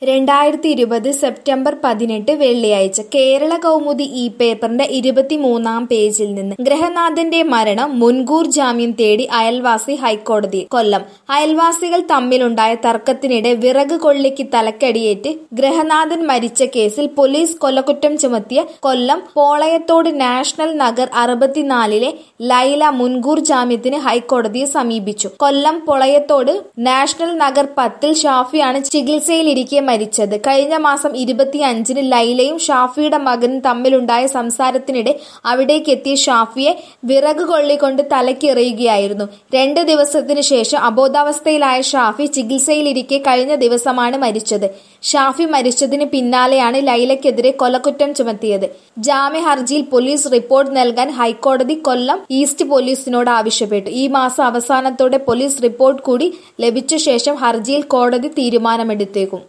രണ്ടായിരത്തി ഇരുപത് സെപ്റ്റംബർ പതിനെട്ട് വെള്ളിയാഴ്ച കേരള കൗമുദി ഈ പേപ്പറിന്റെ ഇരുപത്തിമൂന്നാം പേജിൽ നിന്ന് ഗൃഹനാഥന്റെ മരണം മുൻകൂർ ജാമ്യം തേടി അയൽവാസി ഹൈക്കോടതി കൊല്ലം അയൽവാസികൾ തമ്മിലുണ്ടായ തർക്കത്തിനിടെ വിറക് കൊള്ളിക്ക് തലക്കടിയേറ്റ് ഗൃഹനാഥൻ മരിച്ച കേസിൽ പോലീസ് കൊലക്കുറ്റം ചുമത്തിയ കൊല്ലം പോളയത്തോട് നാഷണൽ നഗർ അറുപത്തിനാലിലെ ലൈല മുൻകൂർ ജാമ്യത്തിന് ഹൈക്കോടതിയെ സമീപിച്ചു കൊല്ലം പൊളയത്തോട് നാഷണൽ നഗർ പത്തിൽ ഷാഫിയാണ് ചികിത്സയിലിരിക്കെ മരിച്ചത് കഴിഞ്ഞ മാസം ഇരുപത്തിയഞ്ചിന് ലൈലയും ഷാഫിയുടെ മകനും തമ്മിലുണ്ടായ സംസാരത്തിനിടെ അവിടേക്കെത്തിയ ഷാഫിയെ വിറക് കൊള്ളിക്കൊണ്ട് തലയ്ക്കെറിയുകയായിരുന്നു രണ്ട് ദിവസത്തിനു ശേഷം അബോധാവസ്ഥയിലായ ഷാഫി ചികിത്സയിലിരിക്കെ കഴിഞ്ഞ ദിവസമാണ് മരിച്ചത് ഷാഫി മരിച്ചതിന് പിന്നാലെയാണ് ലൈലയ്ക്കെതിരെ കൊലക്കുറ്റം ചുമത്തിയത് ജാമ്യ ഹർജിയിൽ പോലീസ് റിപ്പോർട്ട് നൽകാൻ ഹൈക്കോടതി കൊല്ലം ഈസ്റ്റ് പോലീസിനോട് ആവശ്യപ്പെട്ടു ഈ മാസം അവസാനത്തോടെ പോലീസ് റിപ്പോർട്ട് കൂടി ലഭിച്ച ശേഷം ഹർജിയിൽ കോടതി തീരുമാനമെടുത്തേക്കും